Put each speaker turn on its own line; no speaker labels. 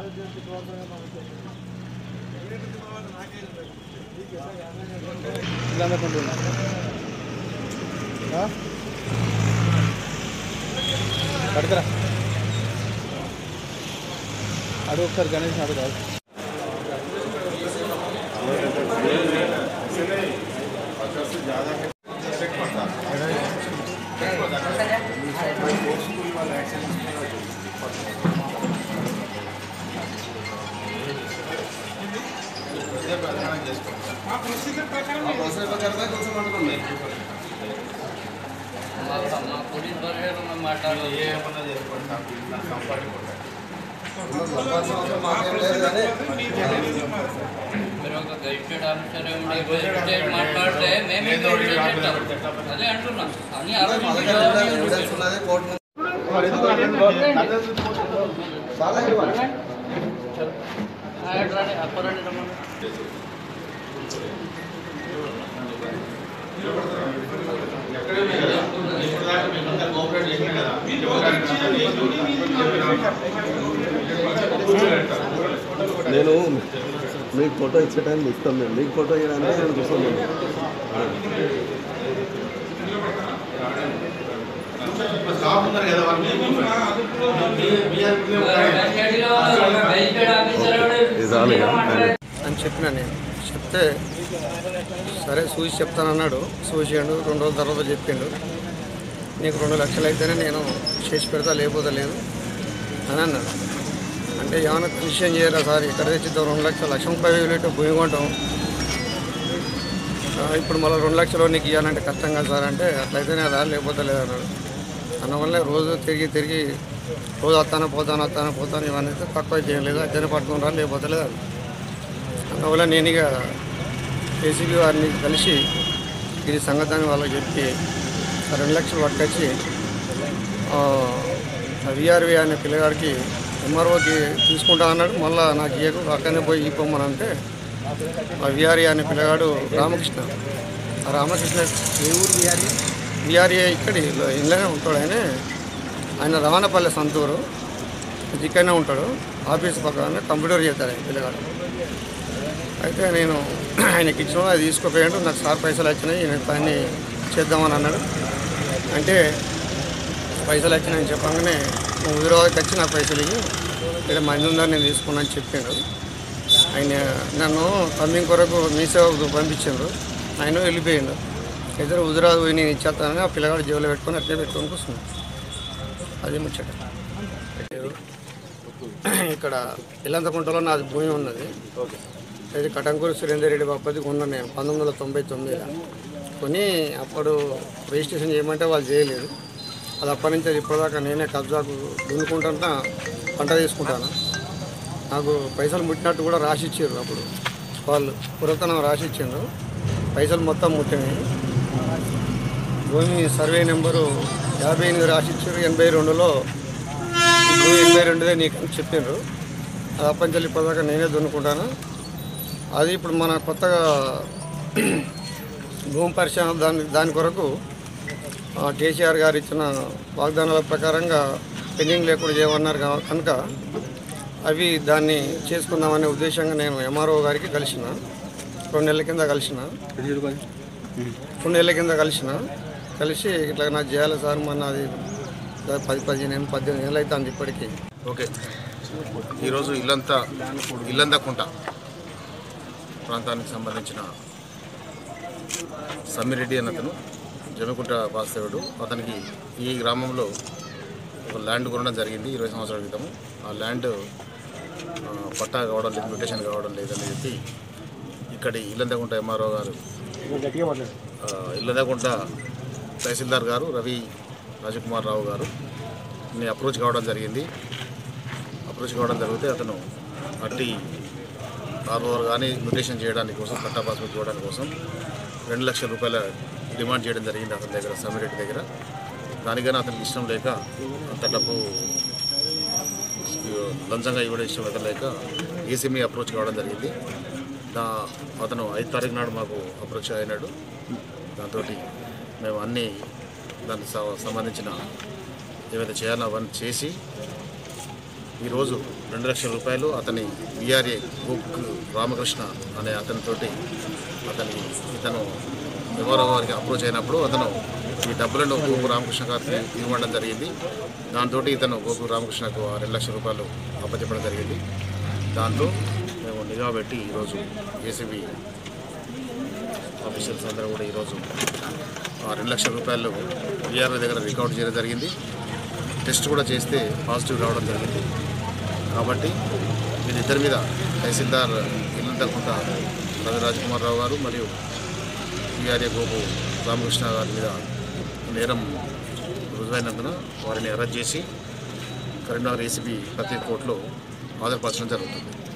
కడకరా అడుగు ఒకసారి గణేష్ అడుగు
మీరు ఒక గైడెడ్ ఆఫీసర్ ఏమిటి? గైడెడ్ మాట్లాడితే మేమే గైడెడ్ చేస్తాం. అదే అంటున్నాం అన్ని ఆలోచించాలి అప్పరండి రమ్మని
నేను మీకు ఫోటో ఇచ్చే టైం ఇస్తాం మేము మీకు ఫోటో ఇవ్వడానికి నేను కూర్చోను
గైడెడ్ ఆఫీసర్
ఇది చాలు ఇక.
అని చెప్పిన నేను చెప్తే సరే చూసి చెప్తానన్నాడు చూసాడు రెండు రోజుల తర్వాత చెప్పిండు నీకు రెండు లక్షలు అయితేనే నేను చేసి పెడతా లేకపోతే లేదు అని అన్నాడు అంటే ఏమైనా కృషి చేయరా సార్ ఇక్కడ తెచ్చిద్దాం రెండు లక్షలు లక్ష ముప్పై వేలు పెట్టి భూమి కొంటాం ఆ, ఇప్పుడు మళ్ళీ రెండు లక్షలు నీకు ఇవ్వాలంటే కష్టం కదా సార్ అంటే అట్లయితేనే రా లేకపోతే లేదన్నాడు అందువల్ల రోజు తిరిగి తిరిగి రోజు వస్తాను పోతాను వస్తాను పోతాను ఇవన్నీ అయితే తక్కువ చేయలేదు అయితేనే పట్టుకుని రా లేకపోతే లేదు అందువల్ల నేను ఇక ఏసీబీ వారిని కలిసి ఇది సంగతి అని వాళ్ళకి చెప్పి ఆ రెండు లక్షలు పట్టుకొచ్చి విఆర్వి అనే పిల్లగాడికి ఎంఆర్ఓకి తీసుకుంటా అన్నాడు మళ్ళీ నాకు ఇయ్యకు అక్కడనే పోయి ఇప్పమని అంటే ఆ విఆర్ఏ అనే పిల్లగాడు రామకృష్ణ ఆ రామకృష్ణ ఏ ఊరు విఆర్ఏ విఆర్ఏ ఇక్కడ ఇంట్లోనే ఉంటాడు ఆయన ఆయన రవాణాపల్లె సంతూరు ఇక్కడనే ఉంటాడు ఆఫీస్ పక్కన కంప్యూటర్ చేస్తాడు ఆయన పిల్లగాడు అయితే నేను ఆయనకి ఇచ్చిన అది తీసుకుపోయాడు నాకు సార్ పైసలు వచ్చినాయి నేను పని చేద్దామని అన్నాడు అంటే పైసలు వచ్చినాయని చెప్పగానే నువ్వు హుజరాబాద్కి వచ్చి నాకు పైసలు ఇవ్వు ఇక్కడ మంది ఉందని నేను తీసుకున్నాను చెప్పాడు ఆయన నన్ను తమ్మింగ్ కొరకు మీ సేవకు పంపించారు ఆయన వెళ్ళిపోయిండు ఇద్దరు హుజరాబాద్ పోయి నేను ఇచ్చేస్తానని ఆ పిల్లగాడు జేబులో పెట్టుకొని అట్లే పెట్టుకొని కూర్చున్నాను అది ముచ్చట ఇక్కడ ఇల్లంతకుంటలో నాది భూమి ఉన్నది ఇది కటంకూరు సురేందర్ రెడ్డి బాపతి కొన్నాను నేను పంతొమ్మిది వందల తొంభై తొమ్మిదిలో కొని అప్పుడు రిజిస్ట్రేషన్ చేయమంటే వాళ్ళు చేయలేదు అది అప్పటి నుంచి అది ఇప్పటిదాకా నేనే కబ్జాకు దున్నుకుంటా పంట తీసుకుంటాను నాకు పైసలు ముట్టినట్టు కూడా రాసి ఇచ్చారు అప్పుడు వాళ్ళు పురాతనం రాసి ఇచ్చిండ్రు పైసలు మొత్తం ముట్టినాయి భూమి సర్వే నెంబరు యాభై ఎనిమిది రాసి ఇచ్చారు ఎనభై రెండులో భూమి ఎనభై రెండుదే నీకు అని చెప్పిండ్రు అది అప్పటి నుంచి ఇప్పటిదాకా నేనే దున్నుకుంటాను అది ఇప్పుడు మన కొత్తగా భూమి పరిశ్రమ దాని దాని కొరకు ఆ, కేసీఆర్ గారు ఇచ్చిన వాగ్దానాల ప్రకారంగా పెండింగ్ లేకుండా చేయమన్నారు కా- కనుక అవి దాన్ని చేసుకుందామనే ఉద్దేశంగా నేను ఎంఆర్ఓ గారికి కలిసిన రెండు నెలల కింద కలిసిన రెండు నెలల కింద కలిసిన కలిసి ఇట్లా నాకు చేయాలి సార్ మన అది పది పదిహేను ఏళ్ళు పద్దెనిమిది ఏళ్ళు అవుతుంది ఇప్పటికీ
ఓకే ఈరోజు ఇల్లంతా ఇల్లందకుంట ప్రాంతానికి సంబంధించిన సమ్మిరెడ్డి అన్న అతను జమికుంట వాస్తవుడు అతనికి ఈ గ్రామంలో ఒక ల్యాండ్ కొనడం జరిగింది ఇరవై సంవత్సరాల క్రితం ఆ ల్యాండ్ ఆ, పట్టా కావడం లేదు మ్యూటేషన్ కావడం లేదని చెప్పి ఇక్కడి ఇల్లందకుంట ఎంఆర్ఓ గారు ఆ, ఇల్లందకుంట తహసీల్దార్ గారు రవి రాజకుమార్ రావు గారు ని అప్రోచ్ కావడం జరిగింది అప్రోచ్ కావడం జరిగితే అతను అట్టి కార్బోవర్ కానీ మ్యూటేషన్ చేయడానికి కోసం పట్టా పాస్బుక్ ఇవ్వడానికి కోసం రెండు లక్షల రూపాయల డిమాండ్ చేయడం జరిగింది అతని దగ్గర సమిరెడ్డి దగ్గర దానికైనా అతనికి ఇష్టం లేక అంత డబ్బు లంచంగా ఇవ్వడం ఇష్టం లేక లేక ఏసీఎంఈ అప్రోచ్ కావడం జరిగింది దా అతను ఐదు తారీఖు నాడు మాకు అప్రోచ్ అయినాడు దాంతో మేము అన్ని దానికి స- సంబంధించిన ఏవైతే చేయాలో అవన్నీ చేసి ఈరోజు రెండు లక్షల రూపాయలు అతని విఆర్ఏ గోక్ రామకృష్ణ అనే అతనితోటి అతని ఇతను ఎవరో వారికి అప్రోచ్ అయినప్పుడు అతను ఈ డబ్బులను గోకు రామకృష్ణ గారికి ఇవ్వడం జరిగింది దాంతో ఇతను గోకు రామకృష్ణకు ఆ రెండు లక్షల రూపాయలు అప్పచెప్పడం జరిగింది దాంతో మేము నిఘా పెట్టి ఈరోజు ఏసీబీ ఆఫీసర్స్ అందరూ కూడా ఈరోజు ఆ రెండు లక్షల రూపాయలు విఆర్ఓ దగ్గర రికార్డ్ చేయడం జరిగింది టెస్ట్ కూడా చేస్తే పాజిటివ్ రావడం జరిగింది కాబట్టి వీళ్ళిద్దరి మీద తహసీల్దార్ ఇల్లంతకుంట రవి రాజకుమార్ రావు గారు మరియు విఆర్ఏ గోపు రామకృష్ణ గారి మీద నేరం రుజువైనందున వారిని అరెస్ట్ చేసి కరీంనగర్ ఏసీబీ ప్రత్యేక కోర్టులో హాజరుపరచడం జరుగుతుంది